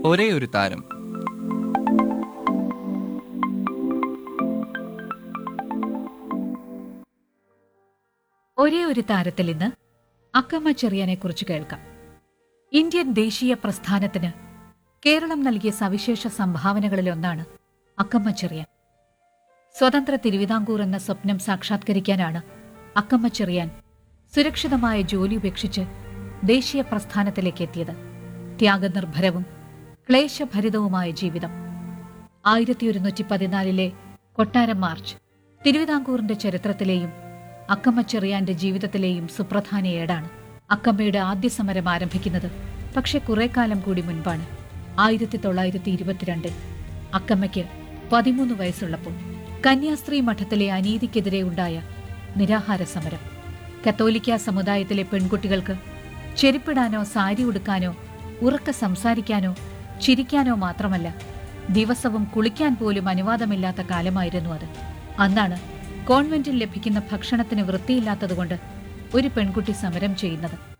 ഒരേ ഒരു താരം ഒരേ ഒരു താരത്തിൽ ഇന്ന് അക്കമ്മ ചെറിയാനെ കുറിച്ച് കേൾക്കാം ഇന്ത്യൻ ദേശീയ പ്രസ്ഥാനത്തിന് കേരളം നൽകിയ സവിശേഷ സംഭാവനകളിലൊന്നാണ് അക്കമ്മ ചെറിയാൻ സ്വതന്ത്ര തിരുവിതാംകൂർ എന്ന സ്വപ്നം സാക്ഷാത്കരിക്കാനാണ് അക്കമ്മ ചെറിയാൻ സുരക്ഷിതമായ ജോലി ഉപേക്ഷിച്ച് ദേശീയ പ്രസ്ഥാനത്തിലേക്ക് എത്തിയത് ത്യാഗനിർഭരവും ക്ലേശഭരിതവുമായ ജീവിതം ആയിരത്തി ഒരുന്നൂറ്റി പതിനാലിലെ കൊട്ടാരം മാർച്ച് തിരുവിതാംകൂറിന്റെ ചരിത്രത്തിലെയും അക്കമ്മ ചെറിയാന്റെ ജീവിതത്തിലെയും സുപ്രധാന ഏടാണ് അക്കമ്മയുടെ ആദ്യ സമരം ആരംഭിക്കുന്നത് പക്ഷെ കുറെ കാലം കൂടി മുൻപാണ് ആയിരത്തി തൊള്ളായിരത്തി ഇരുപത്തിരണ്ടിൽ അക്കമ്മയ്ക്ക് പതിമൂന്ന് വയസ്സുള്ളപ്പോൾ കന്യാസ്ത്രീ മഠത്തിലെ അനീതിക്കെതിരെ ഉണ്ടായ നിരാഹാര സമരം കത്തോലിക്ക സമുദായത്തിലെ പെൺകുട്ടികൾക്ക് ചെരുപ്പിടാനോ സാരി ഉടുക്കാനോ ഉറക്ക സംസാരിക്കാനോ ചിരിക്കാനോ മാത്രമല്ല ദിവസവും കുളിക്കാൻ പോലും അനുവാദമില്ലാത്ത കാലമായിരുന്നു അത് അന്നാണ് കോൺവെന്റിൽ ലഭിക്കുന്ന ഭക്ഷണത്തിന് വൃത്തിയില്ലാത്തതുകൊണ്ട് ഒരു പെൺകുട്ടി സമരം ചെയ്യുന്നത്